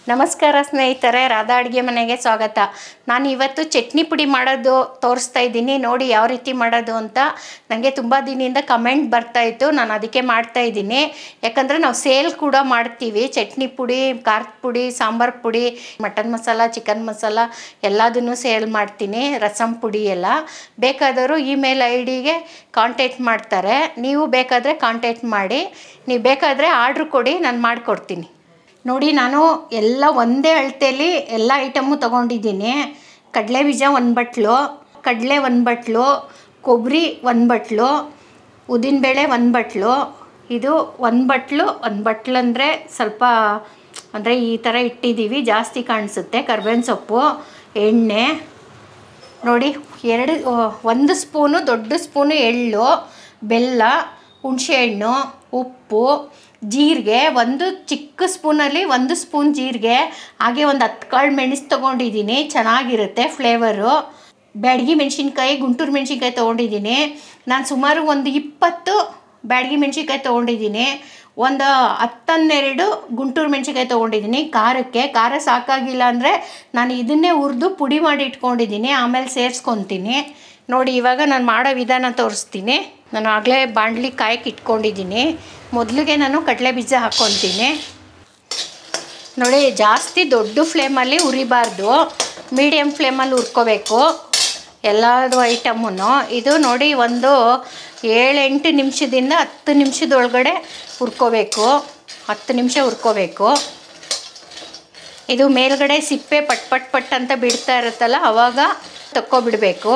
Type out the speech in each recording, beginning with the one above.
ನಮಸ್ಕಾರ ಸ್ನೇಹಿತರೆ ರಾಧಾ ಅಡುಗೆ ಮನೆಗೆ ಸ್ವಾಗತ ನಾನು ಇವತ್ತು ಚಟ್ನಿ ಪುಡಿ ಮಾಡೋದು ತೋರಿಸ್ತಾ ಇದ್ದೀನಿ ನೋಡಿ ಯಾವ ರೀತಿ ಮಾಡೋದು ಅಂತ ನನಗೆ ತುಂಬ ದಿನದಿಂದ ಕಮೆಂಟ್ ಬರ್ತಾ ಇತ್ತು ನಾನು ಅದಕ್ಕೆ ಮಾಡ್ತಾ ಇದ್ದೀನಿ ಯಾಕಂದರೆ ನಾವು ಸೇಲ್ ಕೂಡ ಮಾಡ್ತೀವಿ ಚಟ್ನಿ ಪುಡಿ ಖಾರದ ಪುಡಿ ಸಾಂಬಾರು ಪುಡಿ ಮಟನ್ ಮಸಾಲ ಚಿಕನ್ ಮಸಾಲ ಎಲ್ಲದನ್ನು ಸೇಲ್ ಮಾಡ್ತೀನಿ ರಸಮ್ ಪುಡಿ ಎಲ್ಲ ಬೇಕಾದವರು ಇಮೇಲ್ ಐ ಡಿಗೆ ಕಾಂಟ್ಯಾಕ್ಟ್ ಮಾಡ್ತಾರೆ ನೀವು ಬೇಕಾದರೆ ಕಾಂಟ್ಯಾಕ್ಟ್ ಮಾಡಿ ನೀವು ಬೇಕಾದರೆ ಆರ್ಡ್ರ್ ಕೊಡಿ ನಾನು ಮಾಡಿಕೊಡ್ತೀನಿ ನೋಡಿ ನಾನು ಎಲ್ಲ ಒಂದೇ ಅಳತೆಯಲ್ಲಿ ಎಲ್ಲ ಐಟಮು ತೊಗೊಂಡಿದ್ದೀನಿ ಕಡಲೆ ಬೀಜ ಒಂದು ಬಟ್ಲು ಕಡಲೆ ಒಂದು ಬಟ್ಲು ಕೊಬ್ಬರಿ ಒಂದು ಬಟ್ಲು ಉದ್ದಿನಬೇಳೆ ಒಂದು ಬಟ್ಲು ಇದು ಒಂದು ಬಟ್ಲು ಒಂದು ಬಟ್ಲು ಅಂದರೆ ಸ್ವಲ್ಪ ಅಂದರೆ ಈ ಥರ ಇಟ್ಟಿದ್ದೀವಿ ಜಾಸ್ತಿ ಕಾಣಿಸುತ್ತೆ ಕರ್ಬೇವಿನ ಸೊಪ್ಪು ಎಣ್ಣೆ ನೋಡಿ ಎರಡು ಒಂದು ಸ್ಪೂನು ದೊಡ್ಡ ಸ್ಪೂನು ಎಳ್ಳು ಬೆಲ್ಲ ಹುಣಸೆಹಣ್ಣು ಉಪ್ಪು ಜೀರಿಗೆ ಒಂದು ಚಿಕ್ಕ ಸ್ಪೂನಲ್ಲಿ ಒಂದು ಸ್ಪೂನ್ ಜೀರಿಗೆ ಹಾಗೆ ಒಂದು ಹತ್ತು ಕಾಳು ಮೆಣಸು ತೊಗೊಂಡಿದ್ದೀನಿ ಚೆನ್ನಾಗಿರುತ್ತೆ ಫ್ಲೇವರು ಬ್ಯಾಡಗಿ ಮೆಣಸಿನ್ಕಾಯಿ ಗುಂಟೂರು ಮೆಣಸಿನ್ಕಾಯಿ ತೊಗೊಂಡಿದ್ದೀನಿ ನಾನು ಸುಮಾರು ಒಂದು ಇಪ್ಪತ್ತು ಬ್ಯಾಡಗಿ ಮೆಣಸಿನ್ಕಾಯಿ ತೊಗೊಂಡಿದ್ದೀನಿ ಒಂದು ಹತ್ತನ್ನೆರಡು ಗುಂಟೂರು ಮೆಣಸಿನ್ಕಾಯಿ ತೊಗೊಂಡಿದ್ದೀನಿ ಖಾರಕ್ಕೆ ಖಾರ ಸಾಕಾಗಿಲ್ಲ ಅಂದರೆ ನಾನು ಇದನ್ನೇ ಹುರಿದು ಪುಡಿ ಮಾಡಿ ಇಟ್ಕೊಂಡಿದ್ದೀನಿ ಆಮೇಲೆ ಸೇರಿಸ್ಕೊತೀನಿ ನೋಡಿ ಇವಾಗ ನಾನು ಮಾಡೋ ವಿಧಾನ ತೋರಿಸ್ತೀನಿ ನಾನು ಆಗಲೇ ಬಾಣಲಿ ಕಾಯಕ್ಕೆ ಇಟ್ಕೊಂಡಿದ್ದೀನಿ ಮೊದಲಿಗೆ ನಾನು ಕಡಲೆ ಬೀಜ ಹಾಕ್ಕೊತೀನಿ ನೋಡಿ ಜಾಸ್ತಿ ದೊಡ್ಡ ಫ್ಲೇಮಲ್ಲಿ ಉರಿಬಾರ್ದು ಮೀಡಿಯಮ್ ಫ್ಲೇಮಲ್ಲಿ ಹುರ್ಕೋಬೇಕು ಎಲ್ಲದು ಐಟಮನ್ನು ಇದು ನೋಡಿ ಒಂದು ಏಳೆಂಟು ನಿಮಿಷದಿಂದ ಹತ್ತು ನಿಮಿಷದೊಳಗಡೆ ಹುರ್ಕೋಬೇಕು ಹತ್ತು ನಿಮಿಷ ಹುರ್ಕೋಬೇಕು ಇದು ಮೇಲ್ಗಡೆ ಸಿಪ್ಪೆ ಪಟ್ ಪಟ್ ಪಟ್ ಅಂತ ಬಿಡ್ತಾ ಇರುತ್ತಲ್ಲ ಆವಾಗ ತಕ್ಕೊಬಿಡಬೇಕು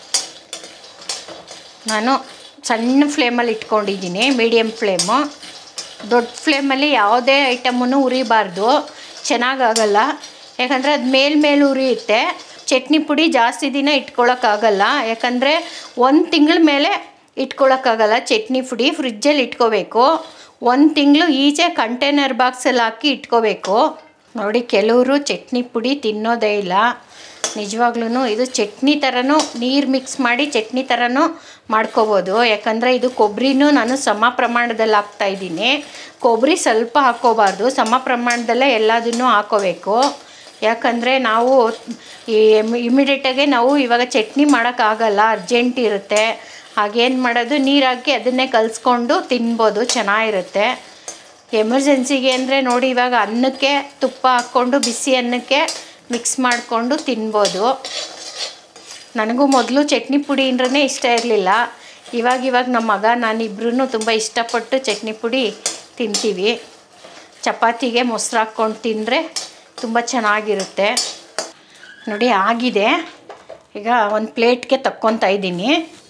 ನಾನು ಸಣ್ಣ ಫ್ಲೇಮಲ್ಲಿ ಇಟ್ಕೊಂಡಿದ್ದೀನಿ ಮೀಡಿಯಮ್ ಫ್ಲೇಮು ದೊಡ್ಡ ಫ್ಲೇಮಲ್ಲಿ ಯಾವುದೇ ಐಟಮನ್ನು ಉರಿಬಾರ್ದು ಚೆನ್ನಾಗಾಗಲ್ಲ ಯಾಕಂದರೆ ಅದು ಮೇಲ್ಮೇಲೆ ಉರಿಯುತ್ತೆ ಚಟ್ನಿ ಪುಡಿ ಜಾಸ್ತಿ ದಿನ ಇಟ್ಕೊಳ್ಳೋಕ್ಕಾಗಲ್ಲ ಯಾಕಂದರೆ ಒಂದು ತಿಂಗಳ ಮೇಲೆ ಇಟ್ಕೊಳ್ಳೋಕ್ಕಾಗಲ್ಲ ಚಟ್ನಿ ಪುಡಿ ಫ್ರಿಜ್ಜಲ್ಲಿ ಇಟ್ಕೋಬೇಕು ಒಂದು ತಿಂಗಳು ಈಚೆ ಕಂಟೈನರ್ ಬಾಕ್ಸಲ್ಲಿ ಹಾಕಿ ಇಟ್ಕೋಬೇಕು ನೋಡಿ ಕೆಲವರು ಚಟ್ನಿ ಪುಡಿ ತಿನ್ನೋದೇ ಇಲ್ಲ ನಿಜವಾಗ್ಲೂ ಇದು ಚಟ್ನಿ ಥರನೂ ನೀರು ಮಿಕ್ಸ್ ಮಾಡಿ ಚಟ್ನಿ ಥರನೂ ಮಾಡ್ಕೋಬೋದು ಯಾಕಂದರೆ ಇದು ಕೊಬ್ಬರಿನೂ ನಾನು ಸಮ ಪ್ರಮಾಣದಲ್ಲಿ ಹಾಕ್ತಾಯಿದ್ದೀನಿ ಕೊಬ್ಬರಿ ಸ್ವಲ್ಪ ಹಾಕ್ಕೋಬಾರ್ದು ಸಮ ಪ್ರಮಾಣದಲ್ಲೇ ಎಲ್ಲದನ್ನೂ ಹಾಕೋಬೇಕು ಯಾಕಂದರೆ ನಾವು ಈ ಇಮಿಡಿಯೇಟಾಗೆ ನಾವು ಇವಾಗ ಚಟ್ನಿ ಮಾಡೋಕ್ಕಾಗಲ್ಲ ಅರ್ಜೆಂಟ್ ಇರುತ್ತೆ ಹಾಗೇನು ಮಾಡೋದು ನೀರು ಹಾಕಿ ಅದನ್ನೇ ಕಲಿಸ್ಕೊಂಡು ತಿನ್ಬೋದು ಚೆನ್ನಾಗಿರುತ್ತೆ ಎಮರ್ಜೆನ್ಸಿಗೆ ಅಂದರೆ ನೋಡಿ ಇವಾಗ ಅನ್ನಕ್ಕೆ ತುಪ್ಪ ಹಾಕ್ಕೊಂಡು ಬಿಸಿ ಅನ್ನಕ್ಕೆ ಮಿಕ್ಸ್ ಮಾಡಿಕೊಂಡು ತಿನ್ಬೋದು ನನಗೂ ಮೊದಲು ಚಟ್ನಿ ಪುಡಿ ಅಂದ್ರೆ ಇಷ್ಟ ಇರಲಿಲ್ಲ ಇವಾಗ ಇವಾಗ ನಮ್ಮ ಮಗ ನಾನಿಬ್ರು ತುಂಬ ಇಷ್ಟಪಟ್ಟು ಚಟ್ನಿ ಪುಡಿ ತಿಂತೀವಿ ಚಪಾತಿಗೆ ಮೊಸರು ಹಾಕ್ಕೊಂಡು ತಿಂದರೆ ತುಂಬ ಚೆನ್ನಾಗಿರುತ್ತೆ ನೋಡಿ ಆಗಿದೆ ಈಗ ಒಂದು ಪ್ಲೇಟ್ಗೆ ತಕ್ಕೊತಾ ಇದ್ದೀನಿ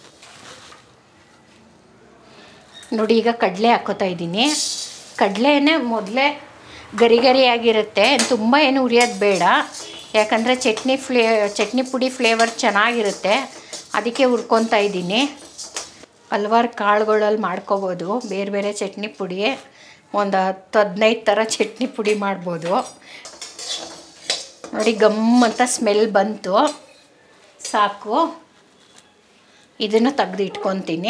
ನೋಡಿ ಈಗ ಕಡಲೆ ಹಾಕೋತಾ ಇದ್ದೀನಿ ಕಡಲೆನೇ ಮೊದಲೇ ಗರಿ ಗರಿಯಾಗಿರುತ್ತೆ ತುಂಬ ಏನು ಉರಿಯೋದು ಬೇಡ ಯಾಕಂದರೆ ಚಟ್ನಿ ಫ್ಲೇ ಚಟ್ನಿ ಪುಡಿ ಫ್ಲೇವರ್ ಚೆನ್ನಾಗಿರುತ್ತೆ ಅದಕ್ಕೆ ಹುರ್ಕೊತಾ ಇದ್ದೀನಿ ಹಲ್ವಾರು ಕಾಳುಗಳಲ್ಲಿ ಮಾಡ್ಕೋಬೋದು ಬೇರೆ ಬೇರೆ ಚಟ್ನಿ ಪುಡಿ ಒಂದು ಹತ್ತು ಹದಿನೈದು ಥರ ಚಟ್ನಿ ಪುಡಿ ಮಾಡ್ಬೋದು ನೋಡಿ ಗಮ್ ಅಂತ ಸ್ಮೆಲ್ ಬಂತು ಸಾಕು ಇದನ್ನು ತೆಗ್ದು ಇಟ್ಕೊತೀನಿ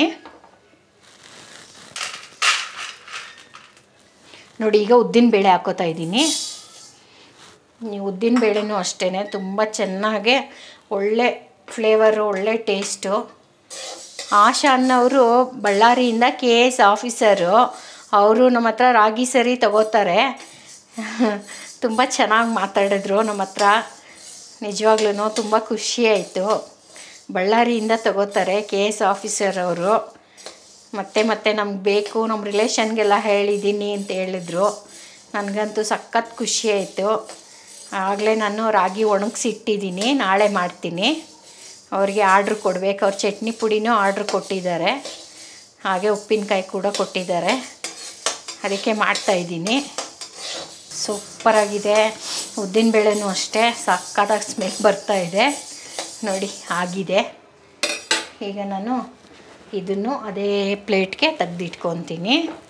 ನೋಡಿ ಈಗ ಉದ್ದಿನ ಬೇಳೆ ಹಾಕೋತಾ ಇದ್ದೀನಿ ನೀವು ಉದ್ದಿನ ಬೇಳೆನೂ ಅಷ್ಟೇ ತುಂಬ ಚೆನ್ನಾಗೆ ಒಳ್ಳೆ ಫ್ಲೇವರು ಒಳ್ಳೆ ಟೇಸ್ಟು ಆಶಾ ಅನ್ನೋರು ಬಳ್ಳಾರಿಯಿಂದ ಕೆ ಎಸ್ ಆಫೀಸರು ಅವರು ನಮ್ಮ ಹತ್ರ ರಾಗಿ ಸರಿ ತಗೋತಾರೆ ತುಂಬ ಚೆನ್ನಾಗಿ ಮಾತಾಡಿದ್ರು ನಮ್ಮ ಹತ್ರ ನಿಜವಾಗ್ಲೂ ತುಂಬ ಖುಷಿ ಆಯಿತು ಬಳ್ಳಾರಿಯಿಂದ ತಗೋತಾರೆ ಕೆ ಎಸ್ ಆಫೀಸರ್ ಅವರು ಮತ್ತೆ ಮತ್ತೆ ನಮ್ಗೆ ಬೇಕು ನಮ್ಮ ರಿಲೇಷನ್ಗೆಲ್ಲ ಹೇಳಿದ್ದೀನಿ ಅಂತ ಹೇಳಿದ್ರು ನನಗಂತೂ ಸಖತ್ ಖುಷಿ ಆಯಿತು ಆಗಲೇ ನಾನು ರಾಗಿ ಒಣಗಿಸಿಟ್ಟಿದ್ದೀನಿ ನಾಳೆ ಮಾಡ್ತೀನಿ ಅವ್ರಿಗೆ ಆರ್ಡ್ರ್ ಕೊಡಬೇಕು ಅವ್ರು ಚಟ್ನಿ ಪುಡಿನೂ ಆರ್ಡ್ರ್ ಕೊಟ್ಟಿದ್ದಾರೆ ಹಾಗೆ ಉಪ್ಪಿನಕಾಯಿ ಕೂಡ ಕೊಟ್ಟಿದ್ದಾರೆ ಅದಕ್ಕೆ ಮಾಡ್ತಾಯಿದ್ದೀನಿ ಸೂಪರಾಗಿದೆ ಉದ್ದಿನಬೇಳೆನೂ ಅಷ್ಟೇ ಸಕ್ಕತ್ತಾಗಿ ಸ್ಮೆಲ್ ಬರ್ತಾಯಿದೆ ನೋಡಿ ಆಗಿದೆ ಈಗ ನಾನು ಇದನ್ನು ಅದೇ ಪ್ಲೇಟ್ಗೆ ತೆಗ್ದಿಟ್ಕೊತೀನಿ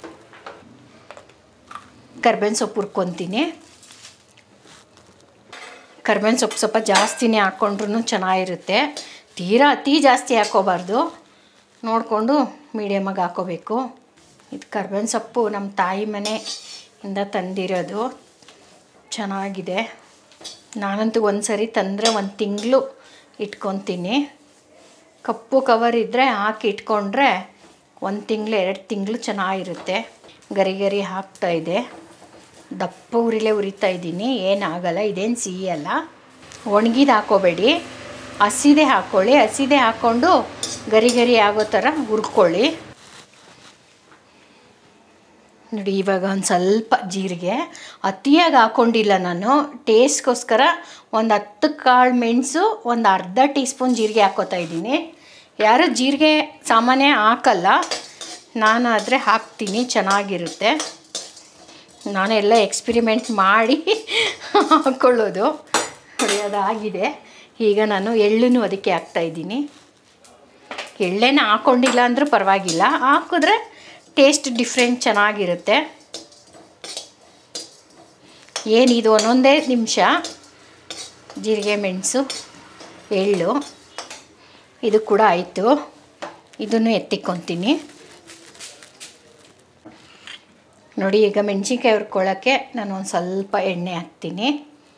ಕರ್ಬೇವಿನ ಸೊಪ್ಪು ಹುರ್ಕೊತೀನಿ ಕರ್ಬೇವಿನ ಸೊಪ್ಪು ಸ್ವಲ್ಪ ಜಾಸ್ತಿನೇ ಹಾಕ್ಕೊಂಡ್ರೂ ಚೆನ್ನಾಗಿರುತ್ತೆ ತೀರಾ ಅತಿ ಜಾಸ್ತಿ ಹಾಕ್ಕೋಬಾರ್ದು ನೋಡಿಕೊಂಡು ಮೀಡಿಯಮಾಗಿ ಹಾಕ್ಕೋಬೇಕು ಇದು ಕರ್ಬೇವಿನ ಸೊಪ್ಪು ನಮ್ಮ ತಾಯಿ ಮನೆಯಿಂದ ತಂದಿರೋದು ಚೆನ್ನಾಗಿದೆ ನಾನಂತೂ ಒಂದು ಸರಿ ತಂದರೆ ಒಂದು ತಿಂಗಳು ಇಟ್ಕೊತೀನಿ ಕಪ್ಪು ಕವರ್ ಇದ್ದರೆ ಹಾಕಿ ಇಟ್ಕೊಂಡ್ರೆ ಒಂದು ತಿಂಗಳು ಎರಡು ತಿಂಗಳು ಚೆನ್ನಾಗಿರುತ್ತೆ ಗರಿ ಗರಿ ಹಾಕ್ತಾ ಇದೆ ದಪ್ಪ ಉರಿಲೇ ಉರಿತಾ ಇದ್ದೀನಿ ಏನಾಗಲ್ಲ ಇದೇನು ಸಿಹಿ ಅಲ್ಲ ಒಣಗಿದ ಹಾಕೋಬೇಡಿ ಹಸಿದೆ ಹಾಕ್ಕೊಳ್ಳಿ ಹಸಿದೆ ಹಾಕ್ಕೊಂಡು ಗರಿ ಗರಿ ಆಗೋ ಥರ ಹುರ್ಕೊಳ್ಳಿ ನೋಡಿ ಇವಾಗ ಒಂದು ಸ್ವಲ್ಪ ಜೀರಿಗೆ ಅತಿಯಾಗಿ ಹಾಕ್ಕೊಂಡಿಲ್ಲ ನಾನು ಟೇಸ್ಟ್ಗೋಸ್ಕರ ಒಂದು ಹತ್ತು ಕಾಳು ಮೆಣಸು ಒಂದು ಅರ್ಧ ಟೀ ಸ್ಪೂನ್ ಜೀರಿಗೆ ಹಾಕ್ಕೋತಾ ಇದ್ದೀನಿ ಯಾರು ಜೀರಿಗೆ ಸಾಮಾನ್ಯ ಹಾಕಲ್ಲ ನಾನು ಆದರೆ ಹಾಕ್ತೀನಿ ಚೆನ್ನಾಗಿರುತ್ತೆ ನಾನೆಲ್ಲ ಎಕ್ಸ್ಪಿರಿಮೆಂಟ್ ಮಾಡಿ ಹಾಕ್ಕೊಳ್ಳೋದು ನೋಡಿ ಅದಾಗಿದೆ ಈಗ ನಾನು ಎಳ್ಳನ್ನು ಅದಕ್ಕೆ ಹಾಕ್ತಾಯಿದ್ದೀನಿ ಎಳ್ಳೆನ ಹಾಕ್ಕೊಂಡಿಲ್ಲ ಅಂದರೂ ಪರವಾಗಿಲ್ಲ ಹಾಕಿದ್ರೆ ಟೇಸ್ಟ್ ಡಿಫ್ರೆಂಟ್ ಚೆನ್ನಾಗಿರುತ್ತೆ ಏನಿದು ಒಂದೊಂದೇ ನಿಮಿಷ ಜೀರಿಗೆ ಮೆಣಸು ಎಳ್ಳು ಇದು ಕೂಡ ಆಯಿತು ಇದನ್ನು ಎತ್ತಿಕ್ಕೊತೀನಿ ನೋಡಿ ಈಗ ಮೆಣಸಿನ್ಕಾಯಿ ಹುರ್ಕೊಳ್ಳೋಕ್ಕೆ ನಾನು ಒಂದು ಸ್ವಲ್ಪ ಎಣ್ಣೆ ಹಾಕ್ತೀನಿ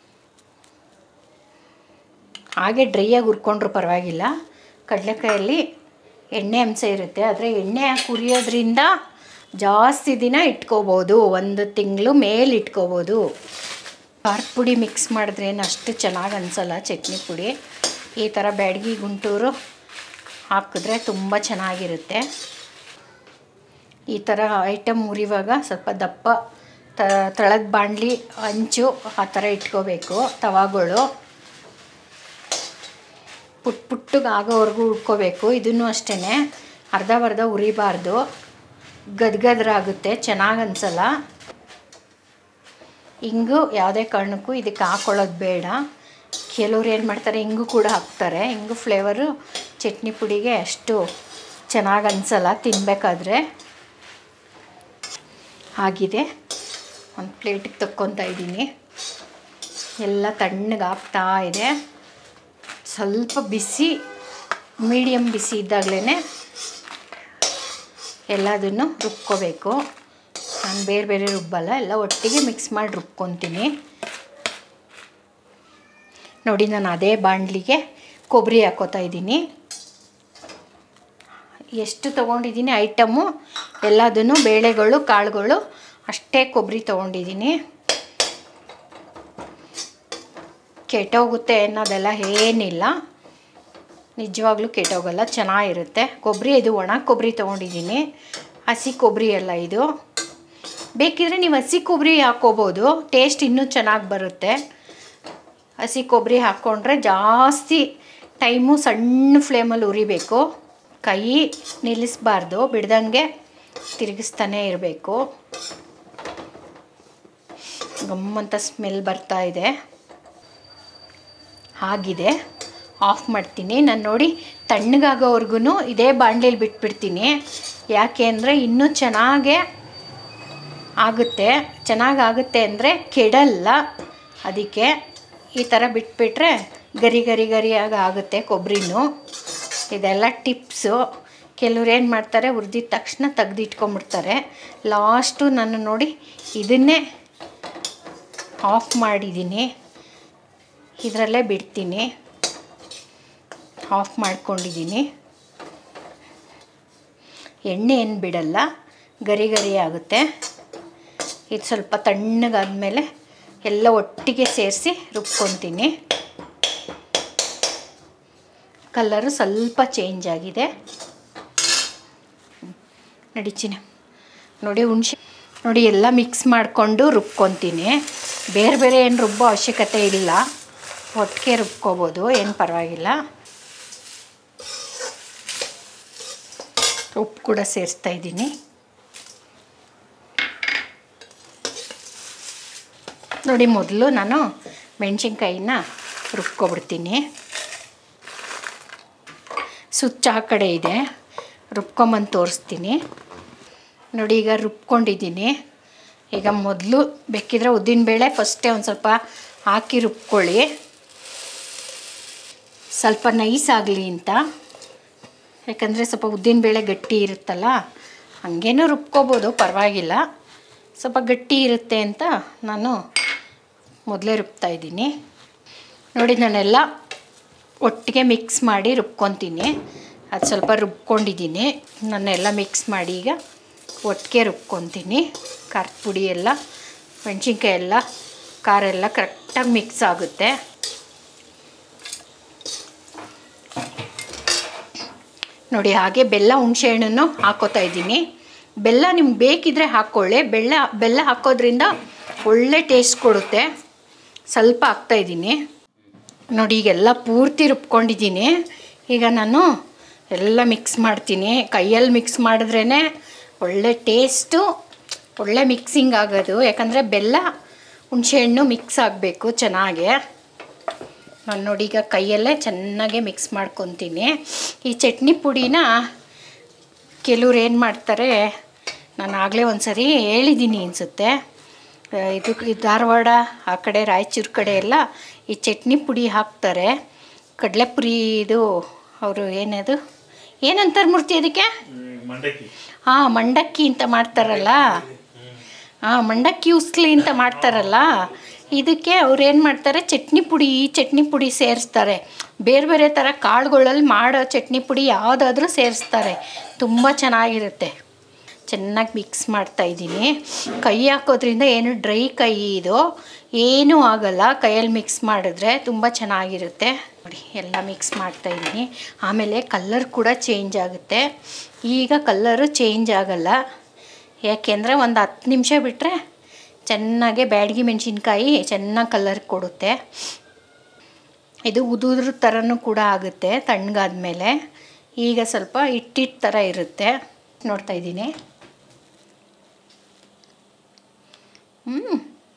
ಹಾಗೆ ಡ್ರೈಯಾಗಿ ಹುರ್ಕೊಂಡ್ರೂ ಪರವಾಗಿಲ್ಲ ಕಡಲೆಕಾಯಲ್ಲಿ ಎಣ್ಣೆ ಅಂಶ ಇರುತ್ತೆ ಆದರೆ ಎಣ್ಣೆ ಹಾಕಿ ಹುರಿಯೋದ್ರಿಂದ ಜಾಸ್ತಿ ದಿನ ಇಟ್ಕೋಬೋದು ಒಂದು ತಿಂಗಳು ಮೇಲೆ ಇಟ್ಕೋಬೋದು ಖಾರದ ಪುಡಿ ಮಿಕ್ಸ್ ಮಾಡಿದ್ರೇನು ಅಷ್ಟು ಚೆನ್ನಾಗಿ ಅನಿಸಲ್ಲ ಚಟ್ನಿ ಪುಡಿ ಈ ಥರ ಬ್ಯಾಡಗಿ ಗುಂಟೂರು ಹಾಕಿದ್ರೆ ತುಂಬ ಚೆನ್ನಾಗಿರುತ್ತೆ ಈ ಥರ ಐಟಮ್ ಮುರಿವಾಗ ಸ್ವಲ್ಪ ದಪ್ಪ ತಳದ ಬಾಣಲಿ ಹಂಚು ಆ ಥರ ಇಟ್ಕೋಬೇಕು ತವಾಗಳು ಪುಟ್ ಪುಟ್ಟಿಗೆ ಆಗೋವರೆಗೂ ಉಟ್ಕೋಬೇಕು ಇದನ್ನು ಅಷ್ಟೇ ಅರ್ಧ ಬರ್ಧ ಉರಿಬಾರ್ದು ಗದ್ಗದ್ರಾಗುತ್ತೆ ಚೆನ್ನಾಗಿ ಅನಿಸಲ್ಲ ಹಿಂಗು ಯಾವುದೇ ಕಾರಣಕ್ಕೂ ಇದಕ್ಕೆ ಹಾಕ್ಕೊಳ್ಳೋದು ಬೇಡ ಕೆಲವ್ರು ಏನು ಮಾಡ್ತಾರೆ ಹಿಂಗು ಕೂಡ ಹಾಕ್ತಾರೆ ಹಿಂಗು ಫ್ಲೇವರು ಚಟ್ನಿ ಪುಡಿಗೆ ಅಷ್ಟು ಚೆನ್ನಾಗಿ ಅನಿಸಲ್ಲ ತಿನ್ನಬೇಕಾದ್ರೆ ಆಗಿದೆ ಒಂದು ಪ್ಲೇಟಿಗೆ ತಕ್ಕೊತಾ ಇದ್ದೀನಿ ಎಲ್ಲ ತಣ್ಣಗೆ ಆಗ್ತಾ ಇದೆ ಸ್ವಲ್ಪ ಬಿಸಿ ಮೀಡಿಯಮ್ ಬಿಸಿ ಇದ್ದಾಗಲೇ ಎಲ್ಲದನ್ನು ರುಬ್ಕೋಬೇಕು ನಾನು ಬೇರೆ ಬೇರೆ ರುಬ್ಬಲ್ಲ ಎಲ್ಲ ಒಟ್ಟಿಗೆ ಮಿಕ್ಸ್ ಮಾಡಿ ರುಬ್ಕೊತೀನಿ ನೋಡಿ ನಾನು ಅದೇ ಬಾಣಲಿಗೆ ಕೊಬ್ಬರಿ ಹಾಕೋತಾ ಇದ್ದೀನಿ ಎಷ್ಟು ತೊಗೊಂಡಿದ್ದೀನಿ ಐಟಮು ಎಲ್ಲದನ್ನು ಬೇಳೆಗಳು ಕಾಳುಗಳು ಅಷ್ಟೇ ಕೊಬ್ಬರಿ ತೊಗೊಂಡಿದ್ದೀನಿ ಕೆಟ್ಟೋಗುತ್ತೆ ಅನ್ನೋದೆಲ್ಲ ಏನಿಲ್ಲ ನಿಜವಾಗ್ಲೂ ಕೆಟ್ಟೋಗಲ್ಲ ಚೆನ್ನಾಗಿರುತ್ತೆ ಕೊಬ್ಬರಿ ಇದು ಒಣ ಕೊಬ್ಬರಿ ತೊಗೊಂಡಿದ್ದೀನಿ ಹಸಿ ಕೊಬ್ಬರಿ ಎಲ್ಲ ಇದು ಬೇಕಿದ್ರೆ ನೀವು ಹಸಿ ಕೊಬ್ಬರಿ ಹಾಕ್ಕೋಬೋದು ಟೇಸ್ಟ್ ಇನ್ನೂ ಚೆನ್ನಾಗಿ ಬರುತ್ತೆ ಹಸಿ ಕೊಬ್ಬರಿ ಹಾಕ್ಕೊಂಡ್ರೆ ಜಾಸ್ತಿ ಟೈಮು ಸಣ್ಣ ಫ್ಲೇಮಲ್ಲಿ ಉರಿಬೇಕು ಕೈ ನಿಲ್ಲಿಸಬಾರ್ದು ಬಿಡ್ದಂಗೆ ತಿರುಗಿಸ್ತಾನೆ ಇರಬೇಕು ಗಮ್ಮಂತ ಸ್ಮೆಲ್ ಬರ್ತಾ ಇದೆ ಆಗಿದೆ ಆಫ್ ಮಾಡ್ತೀನಿ ನಾನು ನೋಡಿ ತಣ್ಣಗಾಗೋವರೆಗೂ ಇದೇ ಬಾಣಲೇಲಿ ಬಿಟ್ಬಿಡ್ತೀನಿ ಯಾಕೆ ಅಂದರೆ ಇನ್ನೂ ಚೆನ್ನಾಗೇ ಆಗುತ್ತೆ ಚೆನ್ನಾಗಾಗುತ್ತೆ ಅಂದರೆ ಕೆಡಲ್ಲ ಅದಕ್ಕೆ ಈ ಥರ ಬಿಟ್ಬಿಟ್ರೆ ಗರಿ ಗರಿ ಗರಿಯಾಗಿ ಆಗುತ್ತೆ ಕೊಬ್ಬರಿನೂ ಇದೆಲ್ಲ ಟಿಪ್ಸು ಕೆಲವ್ರು ಏನು ಮಾಡ್ತಾರೆ ಹುರಿದಿದ ತಕ್ಷಣ ತೆಗ್ದಿಟ್ಕೊಂಬಿಡ್ತಾರೆ ಲಾಸ್ಟು ನಾನು ನೋಡಿ ಇದನ್ನೇ ಆಫ್ ಮಾಡಿದ್ದೀನಿ ಇದರಲ್ಲೇ ಬಿಡ್ತೀನಿ ಆಫ್ ಮಾಡ್ಕೊಂಡಿದ್ದೀನಿ ಎಣ್ಣೆ ಏನು ಬಿಡಲ್ಲ ಗರಿ ಗರಿ ಆಗುತ್ತೆ ಇದು ಸ್ವಲ್ಪ ತಣ್ಣಗಾದ್ಮೇಲೆ ಎಲ್ಲ ಒಟ್ಟಿಗೆ ಸೇರಿಸಿ ರುಬ್ಕೊತೀನಿ ಕಲರು ಸ್ವಲ್ಪ ಚೇಂಜ್ ಆಗಿದೆ ನಡಿಚಿನ ನೋಡಿ ಹುಣ್ಸೆ ನೋಡಿ ಎಲ್ಲ ಮಿಕ್ಸ್ ಮಾಡಿಕೊಂಡು ರುಬ್ಕೊತೀನಿ ಬೇರೆ ಬೇರೆ ಏನು ರುಬ್ಬೋ ಅವಶ್ಯಕತೆ ಇಲ್ಲ ಒಟ್ಟಿಗೆ ರುಬ್ಕೋಬೋದು ಏನು ಪರವಾಗಿಲ್ಲ ಉಪ್ಪು ಕೂಡ ಸೇರಿಸ್ತಾ ಇದ್ದೀನಿ ನೋಡಿ ಮೊದಲು ನಾನು ಮೆಣಸಿನ್ಕಾಯಿನ ರುಬ್ಕೊಬಿಡ್ತೀನಿ ಸುಚ್ಚ ಆ ಕಡೆ ಇದೆ ರುಬ್ಕೊಂಬಂದು ತೋರಿಸ್ತೀನಿ ನೋಡಿ ಈಗ ರುಬ್ಕೊಂಡಿದ್ದೀನಿ ಈಗ ಮೊದಲು ಬೇಕಿದ್ರೆ ಉದ್ದಿನಬೇಳೆ ಫಸ್ಟೇ ಒಂದು ಸ್ವಲ್ಪ ಹಾಕಿ ರುಬ್ಕೊಳ್ಳಿ ಸ್ವಲ್ಪ ನೈಸ್ ಆಗಲಿ ಅಂತ ಯಾಕಂದರೆ ಸ್ವಲ್ಪ ಉದ್ದಿನಬೇಳೆ ಗಟ್ಟಿ ಇರುತ್ತಲ್ಲ ಹಾಗೇನೂ ರುಬ್ಕೋಬೋದು ಪರವಾಗಿಲ್ಲ ಸ್ವಲ್ಪ ಗಟ್ಟಿ ಇರುತ್ತೆ ಅಂತ ನಾನು ಮೊದಲೇ ರುಬ್ತಾ ಇದ್ದೀನಿ ನೋಡಿ ನಾನೆಲ್ಲ ಒಟ್ಟಿಗೆ ಮಿಕ್ಸ್ ಮಾಡಿ ರುಬ್ಕೊತೀನಿ ಅದು ಸ್ವಲ್ಪ ರುಬ್ಕೊಂಡಿದ್ದೀನಿ ನಾನೆಲ್ಲ ಮಿಕ್ಸ್ ಮಾಡಿ ಈಗ ಒಟ್ಟಿಗೆ ರುಬ್ಕೊತೀನಿ ಖಾರದ ಪುಡಿ ಎಲ್ಲ ಮೆಣಸಿನ್ಕಾಯಿ ಎಲ್ಲ ಖಾರ ಎಲ್ಲ ಕರೆಕ್ಟಾಗಿ ಮಿಕ್ಸ್ ಆಗುತ್ತೆ ನೋಡಿ ಹಾಗೆ ಬೆಲ್ಲ ಹುಣಸೆಹಣ್ಣನ್ನು ಹಾಕೋತಾ ಇದ್ದೀನಿ ಬೆಲ್ಲ ನಿಮ್ಗೆ ಬೇಕಿದ್ರೆ ಹಾಕ್ಕೊಳ್ಳಿ ಬೆಲ್ಲ ಬೆಲ್ಲ ಹಾಕೋದ್ರಿಂದ ಒಳ್ಳೆ ಟೇಸ್ಟ್ ಕೊಡುತ್ತೆ ಸ್ವಲ್ಪ ಹಾಕ್ತಾಯಿದ್ದೀನಿ ನೋಡಿ ಈಗೆಲ್ಲ ಪೂರ್ತಿ ರುಬ್ಕೊಂಡಿದ್ದೀನಿ ಈಗ ನಾನು ಎಲ್ಲ ಮಿಕ್ಸ್ ಮಾಡ್ತೀನಿ ಕೈಯಲ್ಲಿ ಮಿಕ್ಸ್ ಮಾಡಿದ್ರೇ ಒಳ್ಳೆ ಟೇಸ್ಟು ಒಳ್ಳೆ ಮಿಕ್ಸಿಂಗ್ ಆಗೋದು ಯಾಕಂದರೆ ಬೆಲ್ಲ ಹುಣಸೆಹಣ್ಣು ಮಿಕ್ಸ್ ಆಗಬೇಕು ಚೆನ್ನಾಗೆ ನಾನು ನೋಡಿ ಈಗ ಕೈಯಲ್ಲೇ ಚೆನ್ನಾಗೆ ಮಿಕ್ಸ್ ಮಾಡ್ಕೊತೀನಿ ಈ ಚಟ್ನಿ ಪುಡಿನ ಕೆಲವ್ರು ಏನು ಮಾಡ್ತಾರೆ ನಾನು ಆಗಲೇ ಒಂದು ಸರಿ ಹೇಳಿದ್ದೀನಿ ಅನಿಸುತ್ತೆ ಇದು ಈ ಧಾರವಾಡ ಆ ಕಡೆ ರಾಯಚೂರು ಕಡೆ ಎಲ್ಲ ಈ ಚಟ್ನಿ ಪುಡಿ ಹಾಕ್ತಾರೆ ಕಡಲೆಪುರಿ ಇದು ಅವರು ಏನದು ಏನಂತಾರೆ ಮೂರ್ತಿ ಅದಕ್ಕೆ ಮಂಡಕ್ಕಿ ಹಾಂ ಮಂಡಕ್ಕಿ ಅಂತ ಮಾಡ್ತಾರಲ್ಲ ಹಾಂ ಮಂಡಕ್ಕಿ ಉಸ್ಲಿ ಅಂತ ಮಾಡ್ತಾರಲ್ಲ ಇದಕ್ಕೆ ಅವ್ರು ಏನು ಮಾಡ್ತಾರೆ ಚಟ್ನಿ ಪುಡಿ ಈ ಚಟ್ನಿ ಪುಡಿ ಸೇರಿಸ್ತಾರೆ ಬೇರೆ ಬೇರೆ ಥರ ಕಾಳುಗಳಲ್ಲಿ ಮಾಡೋ ಚಟ್ನಿ ಪುಡಿ ಯಾವುದಾದ್ರೂ ಸೇರಿಸ್ತಾರೆ ತುಂಬ ಚೆನ್ನಾಗಿರುತ್ತೆ ಚೆನ್ನಾಗಿ ಮಿಕ್ಸ್ ಮಾಡ್ತಾ ಇದ್ದೀನಿ ಕೈ ಹಾಕೋದ್ರಿಂದ ಏನು ಡ್ರೈ ಕೈ ಇದು ಏನೂ ಆಗಲ್ಲ ಕೈಯಲ್ಲಿ ಮಿಕ್ಸ್ ಮಾಡಿದ್ರೆ ತುಂಬ ಚೆನ್ನಾಗಿರುತ್ತೆ ನೋಡಿ ಎಲ್ಲ ಮಿಕ್ಸ್ ಮಾಡ್ತಾ ಇದ್ದೀನಿ ಆಮೇಲೆ ಕಲ್ಲರ್ ಕೂಡ ಚೇಂಜ್ ಆಗುತ್ತೆ ಈಗ ಕಲ್ಲರು ಚೇಂಜ್ ಆಗಲ್ಲ ಯಾಕೆಂದರೆ ಒಂದು ಹತ್ತು ನಿಮಿಷ ಬಿಟ್ಟರೆ ಚೆನ್ನಾಗೆ ಬ್ಯಾಡಗಿ ಮೆಣಸಿನ್ಕಾಯಿ ಚೆನ್ನಾಗಿ ಕಲರ್ ಕೊಡುತ್ತೆ ಇದು ಉದುದ್ರ ಥರನೂ ಕೂಡ ಆಗುತ್ತೆ ತಣ್ಣಗಾದ್ಮೇಲೆ ಈಗ ಸ್ವಲ್ಪ ಹಿಟ್ಟಿಟ್ಟು ಥರ ಇರುತ್ತೆ ನೋಡ್ತಾ ಇದ್ದೀನಿ ಹ್ಞೂ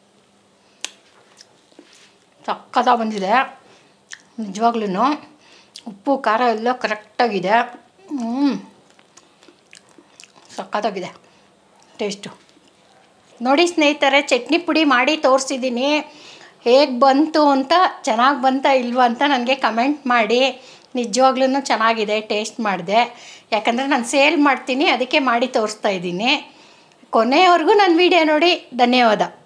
ಸಕ್ಕತ್ತಾಗಿ ಬಂದಿದೆ ನಿಜವಾಗ್ಲೂ ಉಪ್ಪು ಖಾರ ಎಲ್ಲ ಕರೆಕ್ಟಾಗಿದೆ ಹ್ಞೂ ಸಕ್ಕತ್ತಾಗಿದೆ ಟೇಸ್ಟು ನೋಡಿ ಸ್ನೇಹಿತರೆ ಚಟ್ನಿ ಪುಡಿ ಮಾಡಿ ತೋರಿಸಿದ್ದೀನಿ ಹೇಗೆ ಬಂತು ಅಂತ ಚೆನ್ನಾಗಿ ಬಂತ ಇಲ್ವಾ ಅಂತ ನನಗೆ ಕಮೆಂಟ್ ಮಾಡಿ ನಿಜವಾಗ್ಲೂ ಚೆನ್ನಾಗಿದೆ ಟೇಸ್ಟ್ ಮಾಡಿದೆ ಯಾಕಂದರೆ ನಾನು ಸೇಲ್ ಮಾಡ್ತೀನಿ ಅದಕ್ಕೆ ಮಾಡಿ ತೋರಿಸ್ತಾ ಇದ್ದೀನಿ ಕೊನೆಯವರೆಗೂ ನನ್ನ ವಿಡಿಯೋ ನೋಡಿ ಧನ್ಯವಾದ